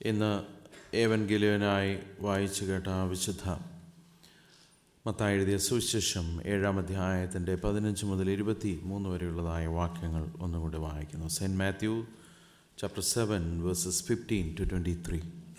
ഇന്ന് ഏവൻഗിലിയനായി വായിച്ചു കേട്ട വിശുദ്ധ മത്തായി എഴുതിയ സുവിശേഷം ഏഴാം അധ്യായത്തിൻ്റെ പതിനഞ്ച് മുതൽ ഇരുപത്തി മൂന്ന് വരെയുള്ളതായ വാക്യങ്ങൾ ഒന്നുകൂടി വായിക്കുന്നു saint Matthew chapter seven verses fifteen to twenty three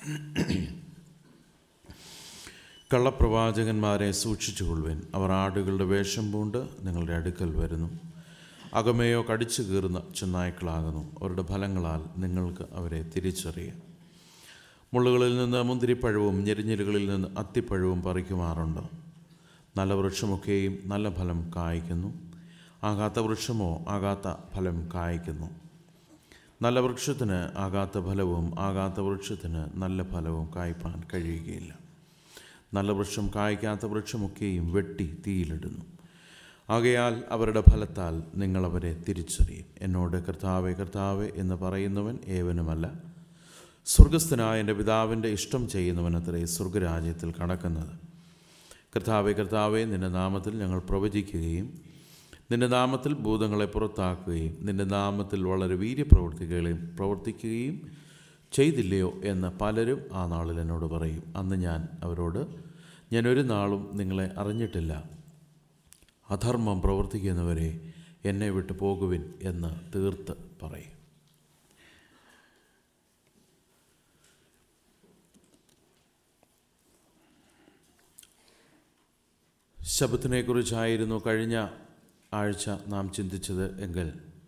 കള്ളപ്രവാചകന്മാരെ സൂക്ഷിച്ചുകൊള്ളുവിൻ അവർ ആടുകളുടെ വേഷം പൂണ്ട് നിങ്ങളുടെ അടുക്കൽ വരുന്നു അകമയോ കടിച്ചു കീറുന്ന ചെന്നായ്ക്കളാകുന്നു അവരുടെ ഫലങ്ങളാൽ നിങ്ങൾക്ക് അവരെ തിരിച്ചറിയാം മുള്ളുകളിൽ നിന്ന് മുന്തിരിപ്പഴവും ഞെരിഞ്ഞിലുകളിൽ നിന്ന് അത്തിപ്പഴവും പറിക്കുമാറുണ്ട് നല്ല വൃക്ഷമൊക്കെയും നല്ല ഫലം കായ്ക്കുന്നു ആകാത്ത വൃക്ഷമോ ആകാത്ത ഫലം കായ്ക്കുന്നു നല്ല വൃക്ഷത്തിന് ആകാത്ത ഫലവും ആകാത്ത വൃക്ഷത്തിന് നല്ല ഫലവും കായ്പാൻ കഴിയുകയില്ല നല്ല വൃക്ഷം കായ്ക്കാത്ത വൃക്ഷമൊക്കെയും വെട്ടി തീയിലിടുന്നു ആകയാൽ അവരുടെ ഫലത്താൽ നിങ്ങളവരെ തിരിച്ചറിയും എന്നോട് കർത്താവെ കർത്താവെ എന്ന് പറയുന്നവൻ ഏവനുമല്ല സ്വർഗസ്ഥനായ എൻ്റെ പിതാവിൻ്റെ ഇഷ്ടം ചെയ്യുന്നവനത്രേ സ്വർഗരാജ്യത്തിൽ കടക്കുന്നത് കർത്താവെ കർത്താവെ നിൻ്റെ നാമത്തിൽ ഞങ്ങൾ പ്രവചിക്കുകയും നിൻ്റെ നാമത്തിൽ ഭൂതങ്ങളെ പുറത്താക്കുകയും നിൻ്റെ നാമത്തിൽ വളരെ വീര്യപ്രവർത്തികളെയും പ്രവർത്തിക്കുകയും ചെയ്തില്ലയോ എന്ന് പലരും ആ നാളിൽ എന്നോട് പറയും അന്ന് ഞാൻ അവരോട് ഞാൻ ഒരു നാളും നിങ്ങളെ അറിഞ്ഞിട്ടില്ല അധർമ്മം പ്രവർത്തിക്കുന്നവരെ എന്നെ വിട്ടു പോകുവിൻ എന്ന് തീർത്ത് പറയും ശബത്തിനെക്കുറിച്ചായിരുന്നു കഴിഞ്ഞ ആഴ്ച നാം ചിന്തിച്ചത് എങ്കിൽ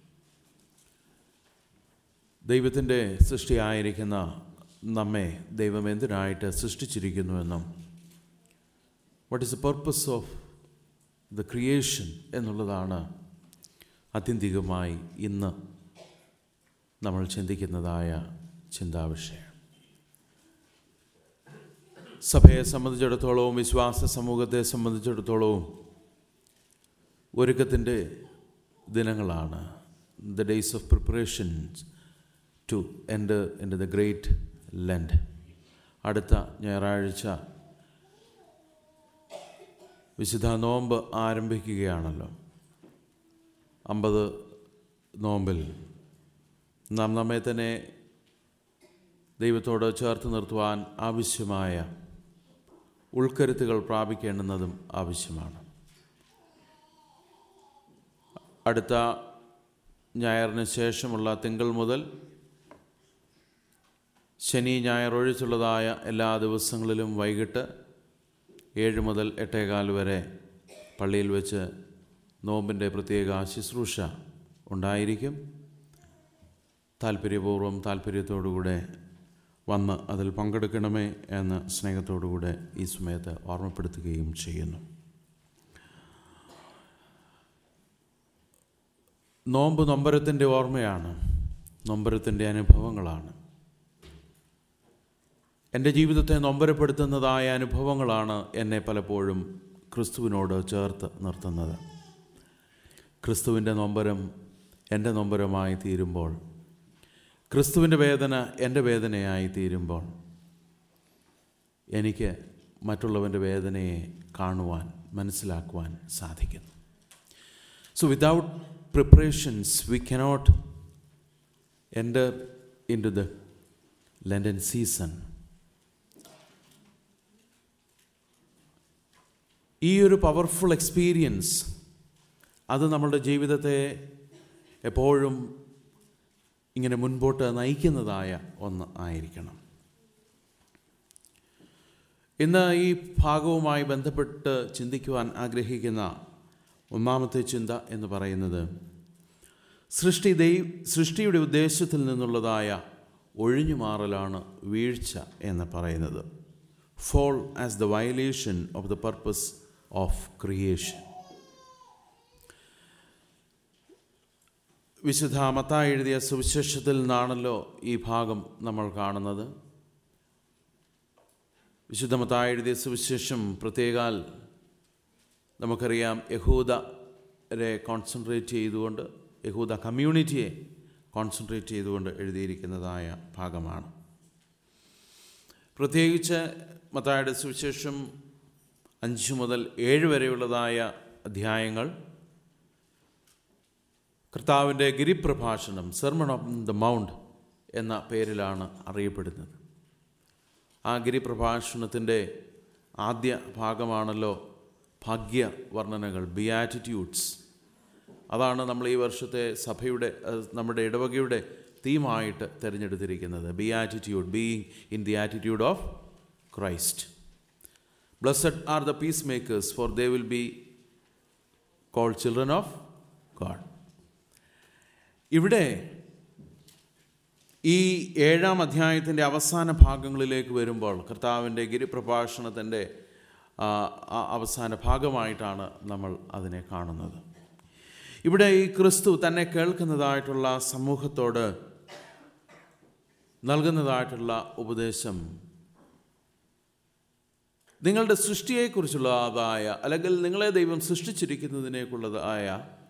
ദൈവത്തിൻ്റെ സൃഷ്ടിയായിരിക്കുന്ന നമ്മെ ദൈവം എന്തിനായിട്ട് സൃഷ്ടിച്ചിരിക്കുന്നുവെന്നും what is the purpose of the creation എന്നുള്ളതാണ് ആത്യന്തികമായി ഇന്ന് നമ്മൾ ചിന്തിക്കുന്നതായ ചിന്താവിഷയം സഭയെ സംബന്ധിച്ചിടത്തോളവും വിശ്വാസ സമൂഹത്തെ സംബന്ധിച്ചിടത്തോളവും ഒരുക്കത്തിൻ്റെ ദിനങ്ങളാണ് the days of preparations to enter in the great Lent അടുത്ത ഞായറാഴ്ച വിശുദ്ധ നോമ്പ് ആരംഭിക്കുകയാണല്ലോ അമ്പത് നോമ്പിൽ നാം നമ്മെ തന്നെ ദൈവത്തോട് ചേർത്ത് നിർത്തുവാൻ ആവശ്യമായ ഉൾക്കരുത്തുകൾ പ്രാപിക്കേണ്ടുന്നതും ആവശ്യമാണ് അടുത്ത ഞായറിന് ശേഷമുള്ള തിങ്കൾ മുതൽ ശനി ഞായർ ഒഴിച്ചുള്ളതായ എല്ലാ ദിവസങ്ങളിലും വൈകിട്ട് ഏഴ് മുതൽ എട്ടേകാൽ വരെ പള്ളിയിൽ വെച്ച് നോമ്പിൻ്റെ പ്രത്യേക ശുശ്രൂഷ ഉണ്ടായിരിക്കും താല്പര്യപൂർവ്വം താല്പര്യത്തോടുകൂടെ വന്ന് അതിൽ പങ്കെടുക്കണമേ എന്ന് സ്നേഹത്തോടുകൂടെ ഈ സമയത്ത് ഓർമ്മപ്പെടുത്തുകയും ചെയ്യുന്നു നോമ്പ് നൊമ്പരത്തിൻ്റെ ഓർമ്മയാണ് നൊമ്പരത്തിൻ്റെ അനുഭവങ്ങളാണ് എൻ്റെ ജീവിതത്തെ നൊമ്പരപ്പെടുത്തുന്നതായ അനുഭവങ്ങളാണ് എന്നെ പലപ്പോഴും ക്രിസ്തുവിനോട് ചേർത്ത് നിർത്തുന്നത് ക്രിസ്തുവിൻ്റെ നൊമ്പരം എൻ്റെ നൊമ്പരമായി തീരുമ്പോൾ ക്രിസ്തുവിൻ്റെ വേദന എൻ്റെ വേദനയായി തീരുമ്പോൾ എനിക്ക് മറ്റുള്ളവൻ്റെ വേദനയെ കാണുവാൻ മനസ്സിലാക്കുവാൻ സാധിക്കുന്നു so without preparations we cannot enter in to the Lenten season ഈ ഒരു പവർഫുൾ എക്സ്പീരിയൻസ് അത് നമ്മളുടെ ജീവിതത്തെ എപ്പോഴും ഇങ്ങനെ മുൻപോട്ട് നയിക്കുന്നതായ ഒന്ന് ആയിരിക്കണം ഇന്ന് ഈ ഭാഗവുമായി ബന്ധപ്പെട്ട് ചിന്തിക്കുവാൻ ആഗ്രഹിക്കുന്ന ഒന്നാമത്തെ ചിന്ത എന്ന് പറയുന്നത് സൃഷ്ടി ദൈവ സൃഷ്ടിയുടെ ഉദ്ദേശത്തിൽ നിന്നുള്ളതായ ഒഴിഞ്ഞുമാറലാണ് വീഴ്ച എന്ന് പറയുന്നത് fall as the violation of the purpose of creation വിശുദ്ധ മത്തായി എഴുതിയ സുവിശേഷത്തിൽ നിന്നാണല്ലോ ഈ ഭാഗം നമ്മൾ കാണുന്നത് വിശുദ്ധ മത്തായി എഴുതിയ സുവിശേഷം പ്രത്യേകാൽ നമുക്കറിയാം യഹൂദരെ കോൺസെൻട്രേറ്റ് ചെയ്തുകൊണ്ട് യഹൂദ കമ്മ്യൂണിറ്റിയെ കോൺസെൻട്രേറ്റ് ചെയ്തുകൊണ്ട് എഴുതിയിരിക്കുന്നതായ ഭാഗമാണ് പ്രത്യേകിച്ച് മത്തായുടെ സുവിശേഷം അഞ്ച് മുതൽ ഏഴ് വരെയുള്ളതായ അധ്യായങ്ങൾ കർത്താവിൻ്റെ ഗിരിപ്രഭാഷണം സെർമൺ ഓഫ് ദ മൗണ്ട് എന്ന പേരിലാണ് അറിയപ്പെടുന്നത് ആ ഗിരിപ്രഭാഷണത്തിൻ്റെ ആദ്യ ഭാഗമാണല്ലോ ഭാഗ്യ വർണ്ണനകൾ ബിയാറ്റിറ്റ്യൂഡ്സ് അതാണ് നമ്മൾ ഈ വർഷത്തെ സഭയുടെ അഹ് നമ്മുടെ ഇടവകയുടെ തീമായിട്ട് തിരഞ്ഞെടുത്തിരിക്കുന്നത് beatitude being in the attitude of Christ blessed are the peacemakers for they will be call children of God ഇവിടെ ഈ ഏഴാം അധ്യായത്തിൻ്റെ അവസാന ഭാഗങ്ങളിലേക്ക് വരുമ്പോൾ കർത്താവിൻ്റെ ഗിരിപ്രഭാഷണത്തിൻ്റെ ആ, ആ അവസാന ഭാഗമായിട്ടാണ് നമ്മൾ അതിനെ കാണുന്നത് ഇവിടെ ഈ ക്രിസ്തു തന്നെ കേൾക്കുന്നതായിട്ടുള്ള സമൂഹത്തോട് നൽകുന്നതായിട്ടുള്ള ഉപദേശം നിങ്ങളുടെ സൃഷ്ടിയെക്കുറിച്ചുള്ളതായ അല്ലെങ്കിൽ നിങ്ങളെ ദൈവം സൃഷ്ടിച്ചിരിക്കുന്നതിനേക്കുള്ളതായ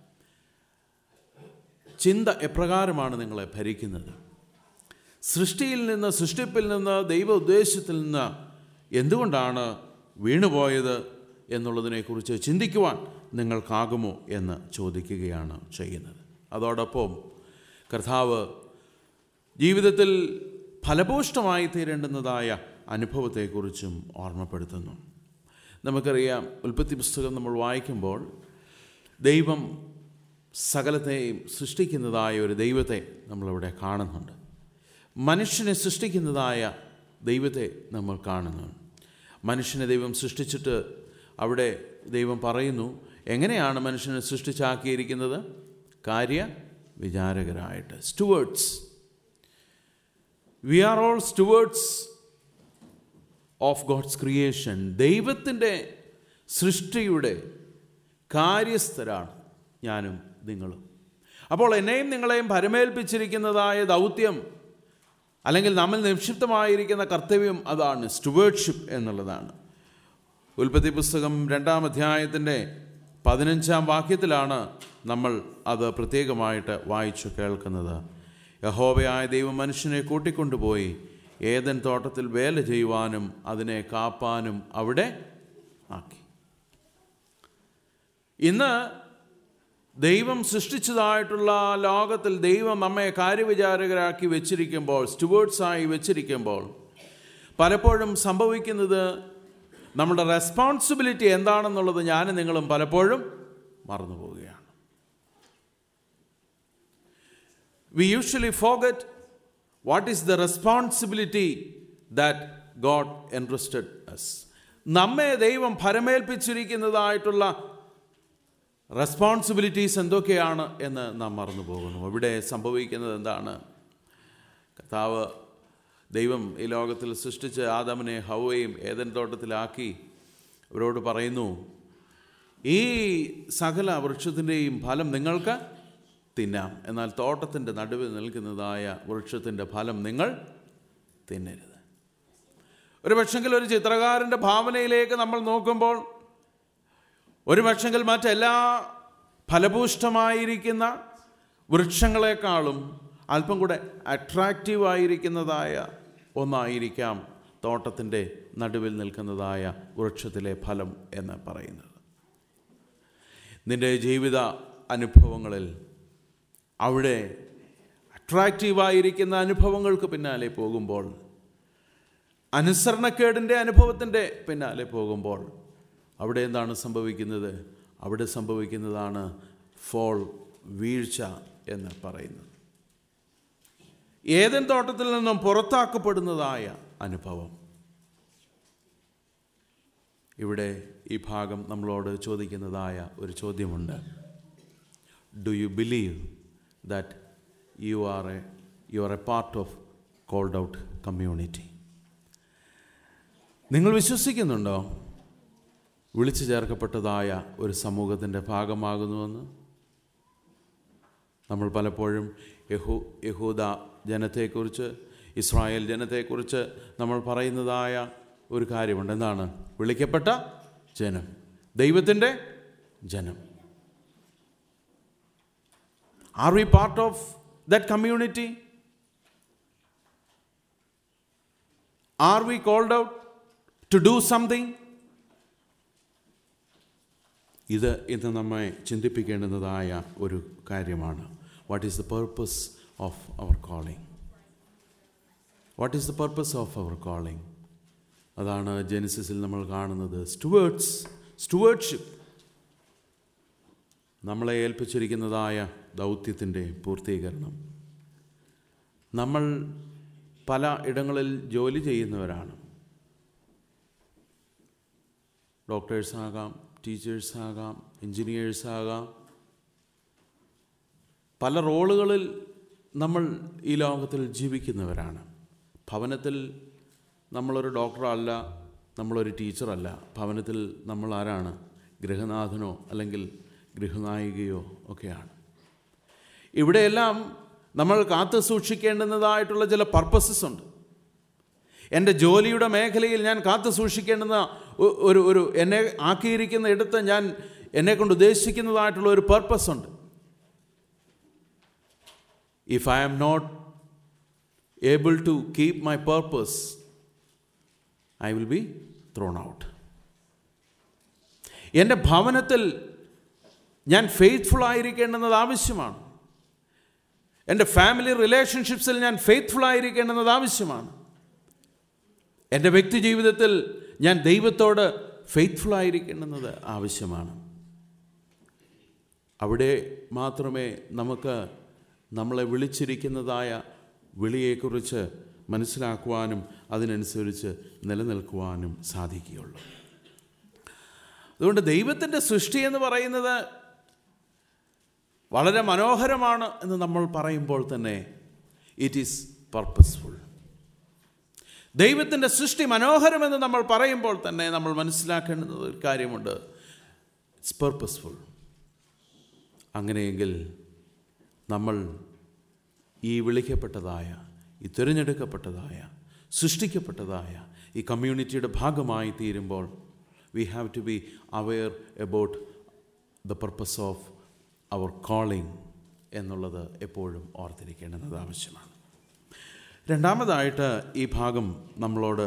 ചിന്ത എപ്രകാരമാണ് നിങ്ങളെ ഭരിക്കുന്നത് സൃഷ്ടിയിൽ നിന്ന് സൃഷ്ടിപ്പിൽ നിന്ന് ദൈവ ഉദ്ദേശത്തിൽ നിന്ന് എന്തുകൊണ്ടാണ് വീണുപോയത് എന്നുള്ളതിനെക്കുറിച്ച് ചിന്തിക്കുവാൻ നിങ്ങൾക്കാകുമോ എന്ന് ചോദിക്കുകയാണ് ചെയ്യുന്നത് അതോടൊപ്പം കർത്താവ് ജീവിതത്തിൽ ഫലഭൂഷ്ടമായി തീരേണ്ടുന്നതായ അനുഭവത്തെക്കുറിച്ചും ഓർമ്മപ്പെടുത്തുന്നു നമുക്കറിയാം ഉൽപ്പത്തി പുസ്തകം നമ്മൾ വായിക്കുമ്പോൾ ദൈവം സകലത്തെയും സൃഷ്ടിക്കുന്നതായ ഒരു ദൈവത്തെ നമ്മളിവിടെ കാണുന്നുണ്ട് മനുഷ്യനെ സൃഷ്ടിക്കുന്നതായ ദൈവത്തെ നമ്മൾ കാണുന്നു മനുഷ്യനെ ദൈവം സൃഷ്ടിച്ചിട്ട് അവിടെ ദൈവം പറയുന്നു എങ്ങനെയാണ് മനുഷ്യനെ സൃഷ്ടിച്ചാക്കിയിരിക്കുന്നത് കാര്യ വിചാരകരായിട്ട് stewards we are all stewards of God's creation ദൈവത്തിൻ്റെ സൃഷ്ടിയുടെ കാര്യസ്ഥരാണ് ഞാനും നിങ്ങളും അപ്പോൾ എന്നെയും നിങ്ങളെയും പരമേൽപ്പിച്ചിരിക്കുന്നതായ ദൗത്യം അല്ലെങ്കിൽ നമ്മൾ നിക്ഷിപ്തമായിരിക്കുന്ന കർത്തവ്യം അതാണ് സ്റ്റുവേർഡ്ഷിപ്പ് എന്നുള്ളതാണ് ഉൽപ്പത്തി പുസ്തകം രണ്ടാം അധ്യായത്തിൻ്റെ പതിനഞ്ചാം വാക്യത്തിലാണ് നമ്മൾ അത് പ്രത്യേകമായിട്ട് വായിച്ചു കേൾക്കുന്നത് യഹോവയായ ദൈവം മനുഷ്യനെ കൂട്ടിക്കൊണ്ടുപോയി ഏതൻ തോട്ടത്തിൽ വേല ചെയ്യുവാനും അതിനെ കാപ്പാനും അവിടെ ആക്കി ഇന്ന് ദൈവം സൃഷ്ടിച്ചതായിട്ടുള്ള ലോകത്തിൽ ദൈവം നമ്മെ കാര്യവിചാരകരാക്കി വെച്ചിരിക്കുമ്പോൾ സ്റ്റുവേർഡ്സായി വെച്ചിരിക്കുമ്പോൾ പലപ്പോഴും സംഭവിക്കുന്നത് നമ്മുടെ റെസ്പോൺസിബിലിറ്റി എന്താണെന്നുള്ളത് ഞാനും നിങ്ങളും പലപ്പോഴും മറന്നു പോവുകയാണ് we usually forgot what is the responsibility that God entrusted us നമ്മെ ദൈവം ഫരമേൽപ്പിച്ചിരിക്കുന്നതായിട്ടുള്ള റെസ്പോൺസിബിലിറ്റീസ് എന്തൊക്കെയാണ് എന്ന് നാം മറന്നു പോകുന്നു ഇവിടെ സംഭവിക്കുന്നത് എന്താണ് കർത്താവ് ദൈവം ഈ ലോകത്തിൽ സൃഷ്ടിച്ച് ആദമിനെ ഹൗവയും ഏതൻ തോട്ടത്തിലാക്കി അവരോട് പറയുന്നു ഈ സകല വൃക്ഷത്തിൻ്റെയും ഫലം നിങ്ങൾക്ക് തിന്നാം എന്നാൽ തോട്ടത്തിൻ്റെ നടുവിൽ നിൽക്കുന്നതായ വൃക്ഷത്തിൻ്റെ ഫലം നിങ്ങൾ തിന്നരുത് ഒരു പക്ഷെങ്കിൽ ഒരു ചിത്രകാരൻ്റെ ഭാവനയിലേക്ക് നമ്മൾ നോക്കുമ്പോൾ ഒരു പക്ഷെങ്കിൽ മറ്റെല്ലാ ഫലഭൂഷ്ടമായിരിക്കുന്ന വൃക്ഷങ്ങളെക്കാളും അല്പം കൂടെ അട്രാക്റ്റീവായിരിക്കുന്നതായ ഒന്നായിരിക്കാം തോട്ടത്തിൻ്റെ നടുവിൽ നിൽക്കുന്നതായ വൃക്ഷത്തിലെ ഫലം എന്ന് പറയുന്നത് നിൻ്റെ ജീവിത അനുഭവങ്ങളിൽ അവിടെ അട്രാക്റ്റീവായിരിക്കുന്ന അനുഭവങ്ങൾക്ക് പിന്നാലെ പോകുമ്പോൾ അനുസരണക്കേടിൻ്റെ അനുഭവത്തിൻ്റെ പിന്നാലെ പോകുമ്പോൾ അവിടെ എന്താണ് സംഭവിക്കുന്നത് അവിടെ സംഭവിക്കുന്നതാണ് ഫോൾ വീഴ്ച എന്ന് പറയുന്നത് ഏതൻ തോട്ടത്തിൽ നിന്നും പുറത്താക്കപ്പെടുന്നതായ അനുഭവം ഇവിടെ ഈ ഭാഗം നമ്മളോട് ചോദിക്കുന്നതായ ഒരു ചോദ്യമുണ്ട് do you believe that you are a you are a part of called out community നിങ്ങൾ വിശ്വസിക്കുന്നുണ്ടോ വിളിച്ചു ചേർക്കപ്പെട്ടതായ ഒരു സമൂഹത്തിൻ്റെ ഭാഗമാകുന്നുവെന്ന് നമ്മൾ പലപ്പോഴും യഹൂ യഹൂദ ജനത്തെക്കുറിച്ച് ഇസ്രായേൽ ജനത്തെക്കുറിച്ച് നമ്മൾ പറയുന്നതായ ഒരു കാര്യമുണ്ട് എന്താണ് വിളിക്കപ്പെട്ട ജനം ദൈവത്തിൻ്റെ ജനം are we part of that community are we called out to do something ഇത് ഇന്ന് നമ്മെ ചിന്തിപ്പിക്കേണ്ടുന്നതായ ഒരു കാര്യമാണ് what is the purpose of our calling what is the purpose of our calling അതാണ് ജെനിസിസിൽ നമ്മൾ കാണുന്നത് സ്റ്റുവേർട്സ് സ്റ്റുവേർഡ്ഷിപ്പ് നമ്മളെ ഏൽപ്പിച്ചിരിക്കുന്നതായ ദൗത്യത്തിൻ്റെ പൂർത്തീകരണം നമ്മൾ പല ഇടങ്ങളിൽ ജോലി ചെയ്യുന്നവരാണ് ഡോക്ടേഴ്സാകാം ടീച്ചേഴ്സാകാം എൻജിനീയേഴ്സാകാം പല റോളുകളിൽ നമ്മൾ ഈ ലോകത്തിൽ ജീവിക്കുന്നവരാണ് ഭവനത്തിൽ നമ്മളൊരു ഡോക്ടറല്ല നമ്മളൊരു ടീച്ചറല്ല ഭവനത്തിൽ നമ്മൾ ആരാണ് ഗൃഹനാഥനോ അല്ലെങ്കിൽ ഗൃഹനായികയോ ഒക്കെയാണ് ഇവിടെയെല്ലാം നമ്മൾ കാത്തു സൂക്ഷിക്കേണ്ടുന്നതായിട്ടുള്ള ചില പർപ്പസസ് ഉണ്ട് എൻ്റെ ജോലിയുടെ മേഖലയിൽ ഞാൻ കാത്തു സൂക്ഷിക്കേണ്ടുന്ന ഒ- ഒരു ഒരു എന്നെ ആക്കിയിരിക്കുന്ന ഇടത്ത് ഞാൻ എന്നെ കൊണ്ട് ഉദ്ദേശിക്കുന്നതായിട്ടുള്ള ഒരു പർപ്പസ് ഉണ്ട് if I am not able to keep my purpose I will be thrown out എൻ്റെ ഭവനത്തിൽ ഞാൻ ഫെയ്ത്ത്ഫുൾ ആയിരിക്കേണ്ടുന്നത് ആവശ്യമാണ് എൻ്റെ ഫാമിലി റിലേഷൻഷിപ്സിൽ ഞാൻ ഫെയ്ത്ത്ഫുൾ ആയിരിക്കേണ്ടുന്നത് ആവശ്യമാണ് എൻ്റെ വ്യക്തി ജീവിതത്തിൽ ഞാൻ ദൈവത്തോട് ഫെയ്ത്ത്ഫുൾ ആയിരിക്കേണ്ടുന്നത് ആവശ്യമാണ് അവിടെ മാത്രമേ നമുക്ക് നമ്മളെ വിളിച്ചിരിക്കുന്നതായ വിളിയെക്കുറിച്ച് മനസ്സിലാക്കുവാനും അതിനനുസരിച്ച് നിലനിൽക്കുവാനും സാധിക്കുകയുള്ളൂ അതുകൊണ്ട് ദൈവത്തിൻ്റെ സൃഷ്ടി എന്ന് പറയുന്നത് വളരെ മനോഹരമാണ് എന്ന് നമ്മൾ പറയുമ്പോൾ തന്നെ ഇറ്റ് ഈസ് പർപ്പസ്ഫുൾ ദൈവത്തിൻ്റെ സൃഷ്ടി മനോഹരമെന്ന് നമ്മൾ പറയുമ്പോൾ തന്നെ നമ്മൾ മനസ്സിലാക്കേണ്ടുന്ന ഒരു കാര്യമുണ്ട് ഇറ്റ്സ് പർപ്പസ്ഫുൾ അങ്ങനെയെങ്കിൽ നമ്മൾ ഈ വിളിക്കപ്പെട്ടതായ ഈ തിരഞ്ഞെടുക്കപ്പെട്ടതായ സൃഷ്ടിക്കപ്പെട്ടതായ ഈ കമ്മ്യൂണിറ്റിയുടെ ഭാഗമായി തീരുമ്പോൾ we have to be aware about the purpose of our calling എന്നുള്ളത് എപ്പോഴും ഓർത്തിരിക്കേണ്ടത് ആവശ്യമാണ് രണ്ടാമതായിട്ട് ഈ ഭാഗം നമ്മളോട്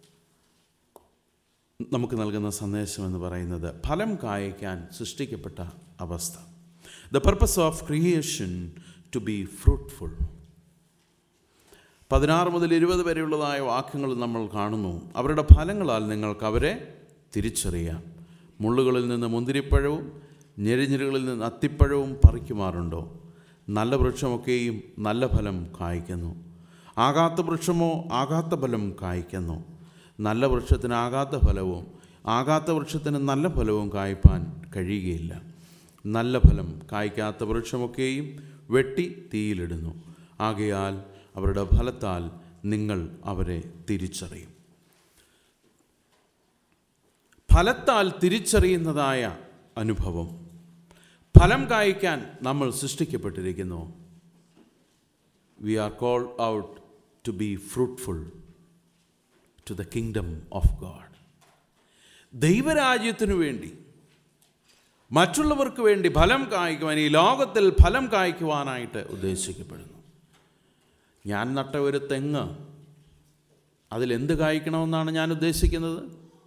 നമുക്ക് നൽകുന്ന സന്ദേശം എന്ന് പറയുന്നത് ഫലം കായ്ക്കാൻ സൃഷ്ടിക്കപ്പെട്ട അവസ്ഥ the purpose of creation to be fruitful പതിനാറ് മുതൽ ഇരുപത് വരെയുള്ളതായ വാക്യങ്ങൾ നമ്മൾ കാണുന്നു അവരുടെ ഫലങ്ങളാൽ നിങ്ങൾക്ക് അവരെ തിരിച്ചറിയാം മുള്ളുകളിൽ നിന്ന് മുന്തിരിപ്പഴവും ഞെരിഞ്ഞിലുകളിൽ നിന്ന് അത്തിപ്പഴവും പറിക്കുമാറുണ്ടോ നല്ല വൃക്ഷമൊക്കെയും നല്ല ഫലം കായ്ക്കുന്നു ആകാത്ത വൃക്ഷമോ ആകാത്ത ഫലം കായ്ക്കുന്നു നല്ല വൃക്ഷത്തിന് ആകാത്ത ഫലവും ആകാത്ത വൃക്ഷത്തിന് നല്ല ഫലവും കായ്പാൻ കഴിയുകയില്ല നല്ല ഫലം കായ്ക്കാത്ത വൃക്ഷമൊക്കെയും വെട്ടി തീയിലിടുന്നു ആകയാൽ അവരുടെ ഫലത്താൽ നിങ്ങൾ അവരെ തിരിച്ചറിയും ഫലത്താൽ തിരിച്ചറിയുന്നതായ അനുഭവം ഫലം കായ്ക്കാൻ നമ്മൾ സൃഷ്ടിക്കപ്പെട്ടിരിക്കുന്നു we are called out to be fruitful to the kingdom of God ദൈവരാജ്യത്തിനു വേണ്ടി മറ്റുള്ളവർക്ക് വേണ്ടി ഫലം കായ്ക്കുവാൻ ഈ ലോകത്തിൽ ഫലം കായ്ക്കുവാനായിട്ട് ഉദ്ദേശിക്കപ്പെടുന്നു ഞാൻ നട്ട ഒരു തെങ്ങ് അതിലെന്ത് കായ്ക്കണമെന്നാണ് ഞാൻ ഉദ്ദേശിക്കുന്നത്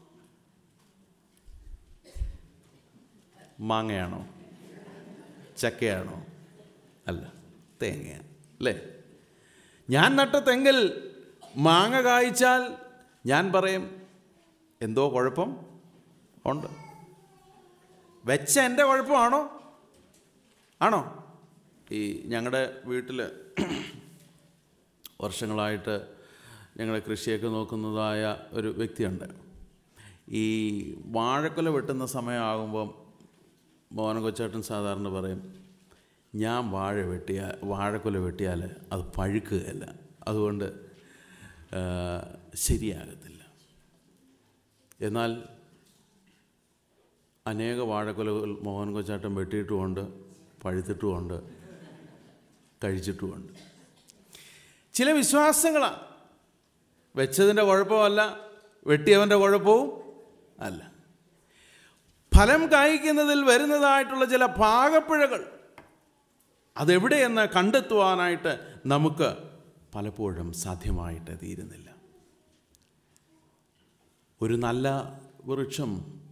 മാങ്ങയാണോ ചക്കയാണോ അല്ല തേങ്ങയാണ് അല്ലേ ഞാൻ നട്ട തെങ്ങിൽ മാങ്ങ കായ്ച്ചാൽ ഞാൻ പറയും എന്തോ കുഴപ്പം ഉണ്ട് വെച്ച എൻ്റെ കുഴപ്പമാണോ ആണോ ഈ ഞങ്ങളുടെ വീട്ടിൽ വർഷങ്ങളായിട്ട് ഞങ്ങളുടെ കൃഷിയൊക്കെ നോക്കുന്നതായ ഒരു വ്യക്തിയുണ്ട് ഈ വാഴക്കൊല വെട്ടുന്ന സമയമാകുമ്പം മോഹൻ കൊച്ചേട്ടൻ സാധാരണ പറയും ഞാൻ വാഴ വെട്ടിയാൽ വാഴക്കൊല വെട്ടിയാൽ അത് പഴുക്കുകയല്ല അതുകൊണ്ട് ആ, ശരിയാകത്തില്ല എന്നാൽ അനേക വാഴക്കൊലകൾ മോഹൻ കൊച്ചാട്ടൻ വെട്ടിയിട്ടുമുണ്ട് പഴുത്തിട്ടുമുണ്ട് കഴിച്ചിട്ടുമുണ്ട് ചില വിശ്വാസങ്ങളാണ് വെച്ചതിൻ്റെ കുഴപ്പമല്ല വെട്ടിയവൻ്റെ കുഴപ്പവും അല്ല ഫലം കായ്ക്കുന്നതിൽ വരുന്നതായിട്ടുള്ള ചില പാകപ്പിഴകൾ അതെവിടെയെന്ന് കണ്ടെത്തുവാനായിട്ട് നമുക്ക് പലപ്പോഴും സാധ്യമായിട്ട് തീരുന്നില്ല ഒരു നല്ല വൃക്ഷം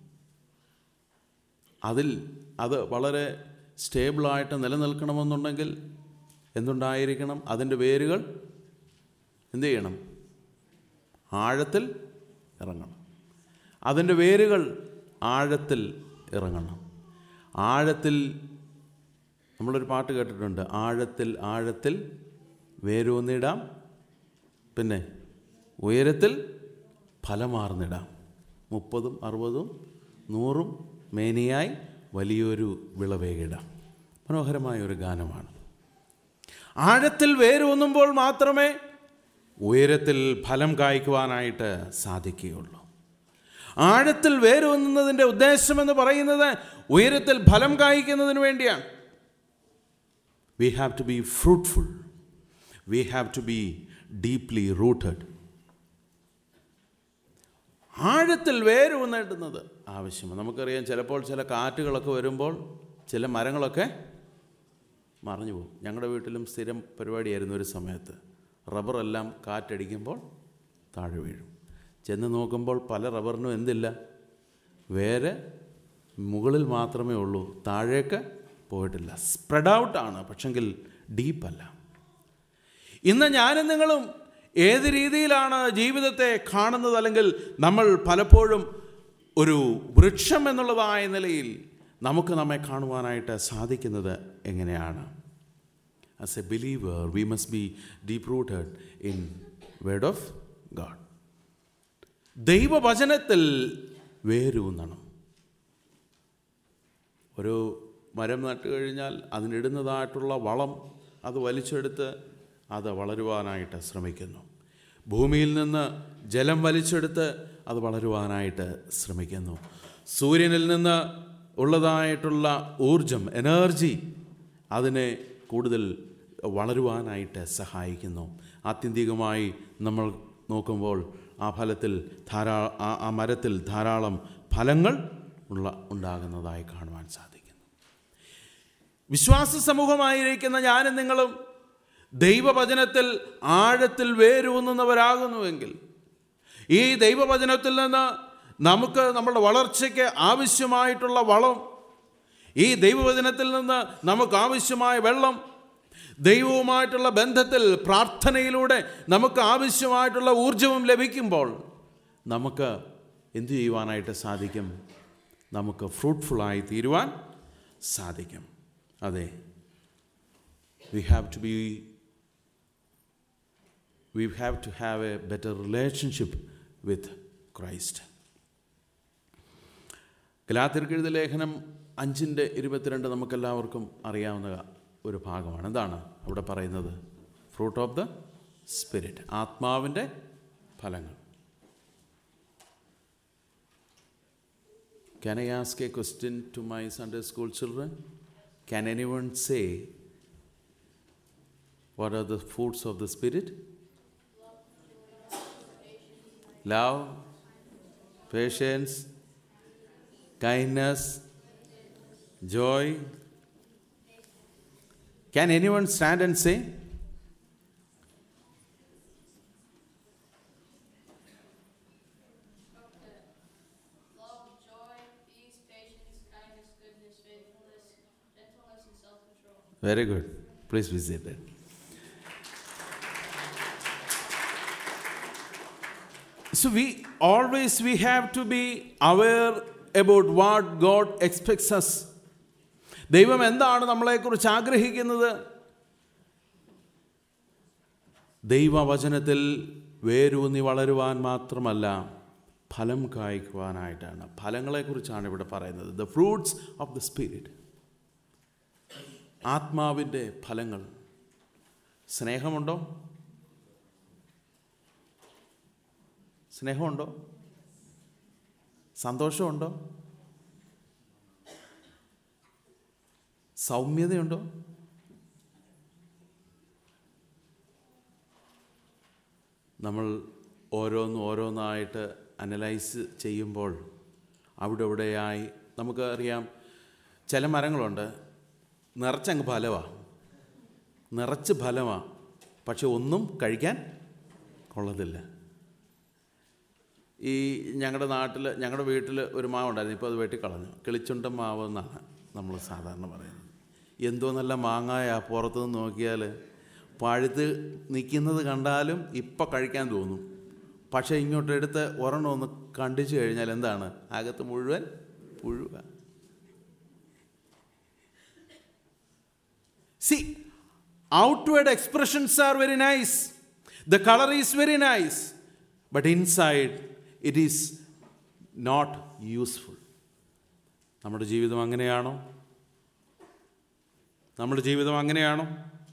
അതിൽ അത് വളരെ സ്റ്റേബിളായിട്ട് നിലനിൽക്കണമെന്നുണ്ടെങ്കിൽ എന്തുണ്ടായിരിക്കണം അതിൻ്റെ വേരുകൾ എന്തു ചെയ്യണം ആഴത്തിൽ ഇറങ്ങണം അതിൻ്റെ വേരുകൾ ആഴത്തിൽ ഇറങ്ങണം ആഴത്തിൽ നമ്മളൊരു പാട്ട് കേട്ടിട്ടുണ്ട് ആഴത്തിൽ ആഴത്തിൽ വേരൂന്നിടാം പിന്നെ ഉയരത്തിൽ ഫലമാർന്നിടാം മുപ്പതും അറുപതും നൂറും മേനിയായി വലിയൊരു വിളവേകിടാം മനോഹരമായ ഒരു ഗാനമാണ് ആഴത്തിൽ വേരൂന്നുമ്പോൾ മാത്രമേ ഉയരത്തിൽ ഫലം കായ്ക്കുവാനായിട്ട് സാധിക്കുകയുള്ളൂ ആഴത്തിൽ വേരൂന്നുന്നതിൻ്റെ ഉദ്ദേശമെന്ന് പറയുന്നത് ഉയരത്തിൽ ഫലം കായ്ക്കുന്നതിന് വേണ്ടിയാണ് we have to be fruitful we have to be deeply rooted ആഴത്തിൽ വേരൂന്നിടുന്നത് ആവശ്യമാണ് നമുക്കറിയാം ചിലപ്പോൾ ചില കാറ്റുകളൊക്കെ വരുമ്പോൾ ചില മരങ്ങളൊക്കെ മറിഞ്ഞു പോകും ഞങ്ങളുടെ വീട്ടിലും സ്ഥിരം പരിപാടിയായിരുന്നു ഒരു സമയത്ത് റബ്ബറെല്ലാം കാറ്റടിക്കുമ്പോൾ താഴെ വീഴും ചെന്ന് നോക്കുമ്പോൾ പല റബ്ബറിനും എന്തില്ല വേറെ മുകളിൽ മാത്രമേ ഉള്ളൂ താഴേക്ക് പോയിട്ടില്ല സ്പ്രെഡ് ഔട്ടാണ് പക്ഷെങ്കിൽ ഡീപ്പല്ല ഇന്ന് ഞാനും നിങ്ങളും ഏത് രീതിയിലാണ് ജീവിതത്തെ കാണുന്നത് അല്ലെങ്കിൽ നമ്മൾ പലപ്പോഴും ഒരു വൃക്ഷം എന്നുള്ളതായ നിലയിൽ നമുക്ക് നമ്മെ കാണുവാനായിട്ട് സാധിക്കുന്നത് എങ്ങനെയാണ് as a believer we must be deep rooted in word of God ദൈവവചനത്തിൽ വേരൂന്നണം ഒരു മരം നട്ടു കഴിഞ്ഞാൽ അതിനിടുന്നതായിട്ടുള്ള വളം അത് വലിച്ചെടുത്ത് അത് വളരുവാനായിട്ട് ശ്രമിക്കുന്നു ഭൂമിയിൽ നിന്ന് ജലം വലിച്ചെടുത്ത് അത് വളരുവാനായിട്ട് ശ്രമിക്കുന്നു സൂര്യനിൽ നിന്ന് ഉള്ളതായിട്ടുള്ള ഊർജം എനർജി അതിനെ കൂടുതൽ വളരുവാനായിട്ട് സഹായിക്കുന്നു ആത്യന്തികമായി നമ്മൾ നോക്കുമ്പോൾ ആ ഫലത്തിൽ ധാരാ ആ ആ മരത്തിൽ ധാരാളം ഫലങ്ങൾ ഉള്ള ഉണ്ടാകുന്നതായി കാണുവാൻ സാധിക്കുന്നു വിശ്വാസ സമൂഹമായിരിക്കുന്ന ഞാനും നിങ്ങളും ദൈവവചനത്തിൽ ആഴത്തിൽ വേരൂന്നുന്നവരാകുന്നുവെങ്കിൽ ഈ ദൈവവചനത്തിൽ നിന്ന് നമുക്ക് നമ്മുടെ വളർച്ചയ്ക്ക് ആവശ്യമായിട്ടുള്ള വളം ഈ ദൈവവചനത്തിൽ നിന്ന് നമുക്ക് ആവശ്യമായ വെള്ളം ദൈവവുമായിട്ടുള്ള ബന്ധത്തിൽ പ്രാർത്ഥനയിലൂടെ നമുക്ക് ആവശ്യമായിട്ടുള്ള ഊർജവും ലഭിക്കുമ്പോൾ നമുക്ക് എന്തു ചെയ്യുവാനായിട്ട് സാധിക്കും നമുക്ക് ഫ്രൂട്ട്ഫുള്ളായി തീരുവാൻ സാധിക്കും അതെ we have to be we have to have a better relationship with Christ ഗലാത്തിർക്കെഴുത ലേഖനം അഞ്ചിൻ്റെ ഇരുപത്തിരണ്ട് നമുക്കെല്ലാവർക്കും അറിയാവുന്ന ഒരു ഭാഗമാണ് എന്താണ് അവിടെ പറയുന്നത് ഫ്രൂട്ട് ഓഫ് ദ സ്പിരിറ്റ് ആത്മാവിൻ്റെ ഫലങ്ങൾ Can I ask a question to my Sunday school children? Can anyone say what are the fruits of the Spirit? Love, patience, kindness, joy. Can anyone stand and say? Love, joy, peace, patience, kindness, goodness, faithfulness, gentleness, and self-control. Very good. Please visit it. So we always we have to be aware about what God expects us. ദൈവം എന്താണ് നമ്മളെക്കുറിച്ച് ആഗ്രഹിക്കുന്നത് ദൈവവചനത്തിൽ വേരൂന്നി വളരുവാൻ മാത്രമല്ല ഫലം കായ്ക്കുവാനായിട്ടാണ് ഫലങ്ങളെക്കുറിച്ചാണ് ഇവിടെ പറയുന്നത് the fruits of the spirit ആത്മാവിൻ്റെ ഫലങ്ങൾ സ്നേഹമുണ്ടോ സ്നേഹമുണ്ടോ സന്തോഷമുണ്ടോ സൗമ്യതയുണ്ടോ നമ്മൾ ഓരോന്നും ഓരോന്നായിട്ട് അനലൈസ് ചെയ്യുമ്പോൾ അവിടെ ഇവിടെയായി നമുക്ക് അറിയാം ചില മരങ്ങളുണ്ട് നിറച്ചങ്ങ് ഫലമാണ് നിറച്ച് ഫലമാണ് പക്ഷെ ഒന്നും കഴിക്കാൻ കൊള്ളത്തില്ല ഈ ഞങ്ങളുടെ നാട്ടിൽ ഞങ്ങളുടെ വീട്ടിൽ ഒരു മാവ് ഉണ്ടായിരുന്നു ഇപ്പോൾ അത് വെട്ടിക്കളഞ്ഞു കിളിച്ചുണ്ടൻ മാവ് എന്നാണ് നമ്മൾ സാധാരണ പറയുന്നത് എന്തോ നല്ല മാങ്ങായ പുറത്തു നിന്ന് നോക്കിയാൽ പഴുത്ത് നിൽക്കുന്നത് കണ്ടാലും ഇപ്പം കഴിക്കാൻ തോന്നും പക്ഷേ ഇങ്ങോട്ട് എടുത്ത് ഒരെണ്ണം ഒന്ന് കണ്ടിച്ചു കഴിഞ്ഞാൽ എന്താണ് അകത്ത് മുഴുവൻ പുഴുക see outward expressions are very nice the colour is very nice but inside it is not useful നമ്മുടെ ജീവിതം അങ്ങനെയാണോ നമ്മുടെ ജീവിതം അങ്ങനെയാണോ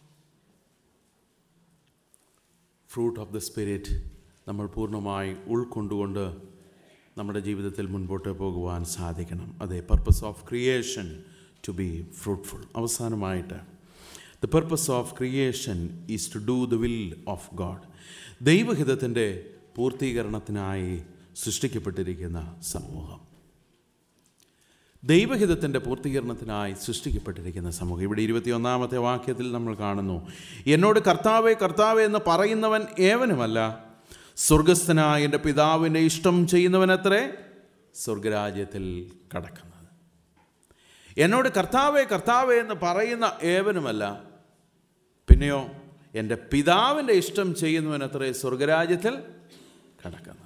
ഫ്രൂട്ട് ഓഫ് ദ സ്പിരിറ്റ് നമ്മൾ പൂർണ്ണമായി ഉൾക്കൊണ്ടുകൊണ്ട് നമ്മുടെ ജീവിതത്തിൽ മുൻപോട്ട് പോകുവാൻ സാധിക്കണം അതെ purpose of creation to be fruitful അവസാനമായിട്ട് the purpose of creation is to do the will of God ദൈവഹിതത്തിൻ്റെ പൂർത്തീകരണത്തിനായി സൃഷ്ടിക്കപ്പെട്ടിരിക്കുന്ന സമൂഹം ദൈവഹിതത്തിൻ്റെ പൂർത്തീകരണത്തിനായി സൃഷ്ടിക്കപ്പെട്ടിരിക്കുന്ന സമൂഹം ഇവിടെ ഇരുപത്തിയൊന്നാമത്തെ വാക്യത്തിൽ നമ്മൾ കാണുന്നു എന്നോട് കർത്താവേ കർത്താവേ എന്ന് പറയുന്നവൻ ഏവനുമല്ല സ്വർഗസ്ഥനായ എൻ്റെ പിതാവിൻ്റെ ഇഷ്ടം ചെയ്യുന്നവനത്രേ സ്വർഗരാജ്യത്തിൽ കടക്കുന്നത് എന്നോട് കർത്താവേ കർത്താവേ എന്ന് പറയുന്ന ഏവനുമല്ല പിന്നെയോ എൻ്റെ പിതാവിൻ്റെ ഇഷ്ടം ചെയ്യുന്നവനത്രേ സ്വർഗരാജ്യത്തിൽ കടക്കുന്നത്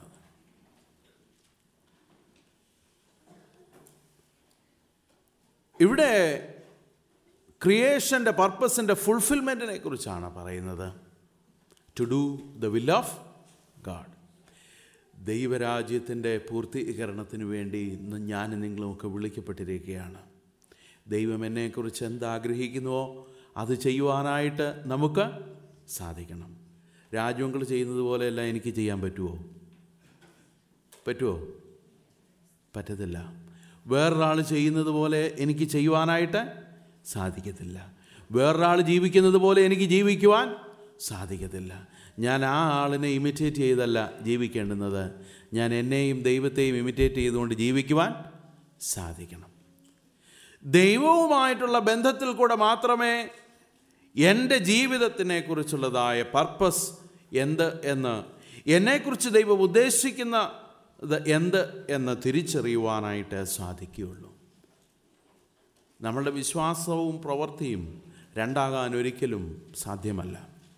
ഇവിടെ ക്രിയേഷൻ്റെ പർപ്പസിൻ്റെ ഫുൾഫിൽമെൻറ്റിനെ കുറിച്ചാണ് പറയുന്നത് to do the will of God ദൈവരാജ്യത്തിൻ്റെ പൂർത്തീകരണത്തിന് വേണ്ടി ഇന്ന് ഞാൻ നിങ്ങളുമൊക്കെ വിളിക്കപ്പെട്ടിരിക്കുകയാണ് ദൈവം എന്നെക്കുറിച്ച് എന്താഗ്രഹിക്കുന്നുവോ അത് ചെയ്യുവാനായിട്ട് നമുക്ക് സാധിക്കണം രാജ്യങ്ങൾ ചെയ്യുന്നത് പോലെയല്ല എനിക്ക് ചെയ്യാൻ പറ്റുമോ പറ്റുമോ പറ്റത്തില്ല വേറൊരാൾ ചെയ്യുന്നത് പോലെ എനിക്ക് ചെയ്യുവാനായിട്ട് സാധിക്കത്തില്ല വേറൊരാൾ ജീവിക്കുന്നത് പോലെ എനിക്ക് ജീവിക്കുവാൻ സാധിക്കത്തില്ല ഞാൻ ആ ആളിനെ ഇമിറ്റേറ്റ് ചെയ്തല്ല ജീവിക്കേണ്ടുന്നത് ഞാൻ എന്നെയും ദൈവത്തെയും ഇമിറ്റേറ്റ് ചെയ്തുകൊണ്ട് ജീവിക്കുവാൻ സാധിക്കണം ദൈവവുമായിട്ടുള്ള ബന്ധത്തിൽ കൂടെ മാത്രമേ എൻ്റെ ജീവിതത്തിനെ കുറിച്ചുള്ളതായ പർപ്പസ് എന്ത് എന്ന് എന്നെക്കുറിച്ച് ദൈവം ഉദ്ദേശിക്കുന്ന ഇത് എന്ത് എന്ന് തിരിച്ചറിയുവാനായിട്ട് സാധിക്കുകയുള്ളൂ നമ്മളുടെ വിശ്വാസവും പ്രവൃത്തിയും രണ്ടാകാൻ ഒരിക്കലും സാധ്യമല്ല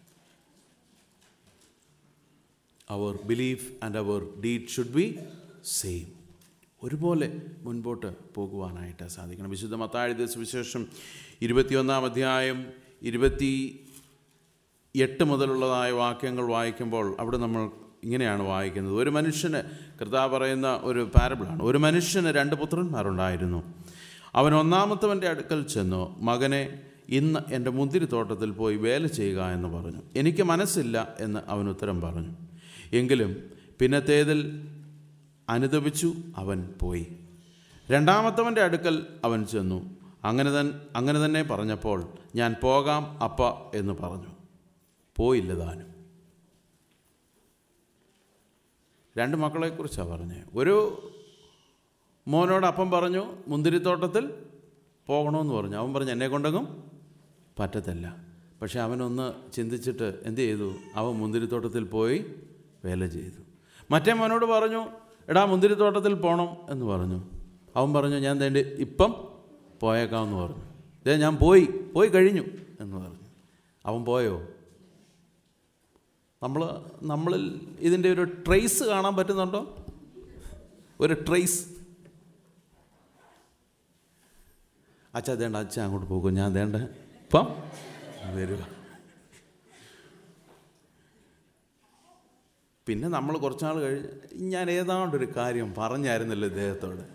our belief and our deed should be same ഒരുപോലെ മുൻപോട്ട് പോകുവാനായിട്ട് സാധിക്കണം വിശുദ്ധ മത്തായ സുവിശേഷം ഇരുപത്തിയൊന്നാം അധ്യായം ഇരുപത്തി എട്ട് മുതലുള്ളതായ വാക്യങ്ങൾ വായിക്കുമ്പോൾ അവിടെ നമ്മൾ ഇങ്ങനെയാണ് വായിക്കുന്നത് ഒരു മനുഷ്യന് കർത്താവ് പറയുന്ന ഒരു പാരബിളാണ് ഒരു മനുഷ്യന് രണ്ട് പുത്രന്മാരുണ്ടായിരുന്നു അവൻ ഒന്നാമത്തവൻ്റെ അടുക്കൽ ചെന്നു മകനെ ഇന്ന് എൻ്റെ മുന്തിരിത്തോട്ടത്തിൽ പോയി വേല ചെയ്യുക എന്ന് പറഞ്ഞു എനിക്ക് മനസ്സില്ല എന്ന് അവൻ ഉത്തരം പറഞ്ഞു എങ്കിലും പിന്നത്തേതിൽ അനുദപിച്ചു അവൻ പോയി രണ്ടാമത്തവൻ്റെ അടുക്കൽ അവൻ ചെന്നു അങ്ങനെ തൻ അങ്ങനെ തന്നെ പറഞ്ഞപ്പോൾ ഞാൻ പോകാം അപ്പ എന്ന് പറഞ്ഞു പോയില്ല താനും രണ്ട് മക്കളെക്കുറിച്ചാണ് പറഞ്ഞത് ഒരു മോനോട് അപ്പം പറഞ്ഞു മുന്തിരിത്തോട്ടത്തിൽ പോകണമെന്ന് പറഞ്ഞു അവൻ പറഞ്ഞു എന്നെ കൊണ്ടെങ്കും പറ്റത്തില്ല പക്ഷെ അവനൊന്ന് ചിന്തിച്ചിട്ട് എന്ത് ചെയ്തു അവൻ മുന്തിരിത്തോട്ടത്തിൽ പോയി വേല ചെയ്തു മറ്റേ മോനോട് പറഞ്ഞു എടാ മുന്തിരിത്തോട്ടത്തിൽ പോകണം എന്ന് പറഞ്ഞു അവൻ പറഞ്ഞു ഞാൻ തേണ്ടി ഇപ്പം പോയേക്കാമെന്ന് പറഞ്ഞു ഇതേ ഞാൻ പോയി പോയി കഴിഞ്ഞു എന്ന് പറഞ്ഞു അവൻ പോയോ നമ്മൾ നമ്മളിൽ ഇതിൻ്റെ ഒരു ട്രേസ് കാണാൻ പറ്റുന്നുണ്ടോ ഒരു ട്രേസ് അച്ഛ അതേണ്ട അച്ഛ അങ്ങോട്ട് പോകും ഞാൻ അതേണ്ട ഇപ്പം വരിക പിന്നെ നമ്മൾ കുറച്ചാൾ കഴിഞ്ഞ് ഞാൻ ഏതാണ്ടൊരു കാര്യം പറഞ്ഞായിരുന്നല്ലോ ഇദ്ദേഹത്തോട്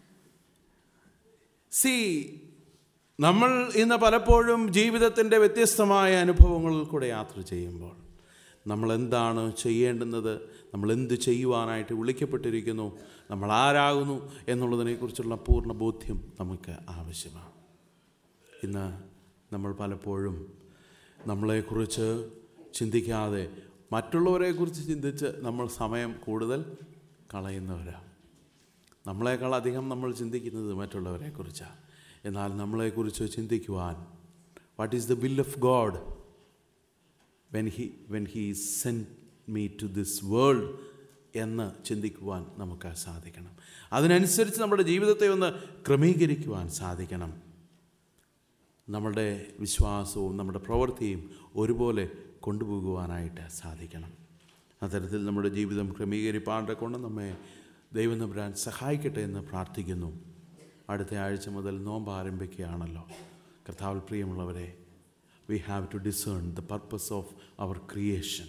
സി നമ്മൾ ഇന്ന് പലപ്പോഴും ജീവിതത്തിൻ്റെ വ്യത്യസ്തമായ അനുഭവങ്ങളിൽ കൂടെ യാത്ര ചെയ്യുമ്പോൾ നമ്മൾ എന്താണ് ചെയ്യേണ്ടുന്നത് നമ്മൾ എന്ത് ചെയ്യുവാനായിട്ട് വിളിക്കപ്പെട്ടിരിക്കുന്നു നമ്മൾ ആരാകുന്നു എന്നുള്ളതിനെക്കുറിച്ചുള്ള പൂർണ്ണ ബോധ്യം നമുക്ക് ആവശ്യമാണ് ഇന്ന് നമ്മൾ പലപ്പോഴും നമ്മളെക്കുറിച്ച് ചിന്തിക്കാതെ മറ്റുള്ളവരെക്കുറിച്ച് ചിന്തിച്ച് നമ്മൾ സമയം കൂടുതൽ കളയുന്നവരാണ് നമ്മളെക്കാൾ അധികം നമ്മൾ ചിന്തിക്കുന്നത് മറ്റുള്ളവരെക്കുറിച്ചാണ് എന്നാൽ നമ്മളെക്കുറിച്ച് ചിന്തിക്കുവാൻ what is the will of God when he when he sent me to this world എന്ന് ചിന്തിക്കുവാൻ നമുക്ക് സാധിക്കണം അതിനനുസരിച്ച് നമ്മുടെ ജീവിതത്തെ ഒന്ന് ക്രമീകരിക്കുവാൻ സാധിക്കണം നമ്മളുടെ വിശ്വാസവും നമ്മുടെ പ്രവൃത്തിയും ഒരുപോലെ കൊണ്ടുപോകുവാനായിട്ട് സാധിക്കണം അത്തരത്തിൽ നമ്മുടെ ജീവിതം ക്രമീകരിപ്പാണ്ടെ കൊണ്ട് നമ്മെ ദൈവം നമ്പുരാൻ സഹായിക്കട്ടെ എന്ന് പ്രാർത്ഥിക്കുന്നു അടുത്ത ആഴ്ച മുതൽ നോമ്പ് ആരംഭിക്കുകയാണല്ലോ കർത്താവിൽ പ്രിയമുള്ളവരെ we have to discern the purpose of our creation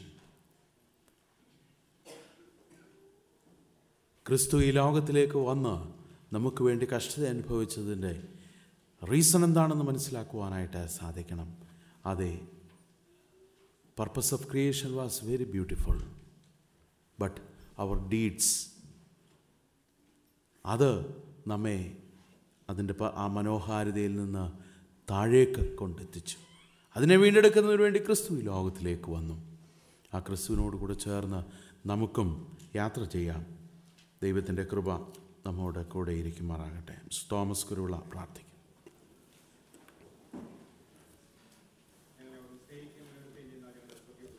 ക്രിസ്തു ഈ ലോകത്തിലേക്ക് വന്ന് നമുക്ക് വേണ്ടി കഷ്ടത അനുഭവിച്ചതിൻ്റെ റീസൺ എന്താണെന്ന് മനസ്സിലാക്കുവാനായിട്ട് സാധിക്കണം അതെ purpose of creation was very beautiful but our deeds അത് നമ്മെ അതിൻ്റെ പ- ആ മനോഹാരിതയിൽ നിന്ന് താഴേക്ക് കൊണ്ടെത്തിച്ചു അതിനെ വീണ്ടെടുക്കുന്നതിന് വേണ്ടി ക്രിസ്തു ഈ ലോകത്തിലേക്ക് വന്നു ആ ക്രിസ്തുവിനോട് കൂടെ ചേർന്ന് നമുക്കും യാത്ര ചെയ്യാം ദൈവത്തിൻ്റെ കൃപ നമ്മോട് കൂടെ ഇരിക്കുമാറാകട്ടെ തോമസ് കുരുള പ്രാർത്ഥിക്കും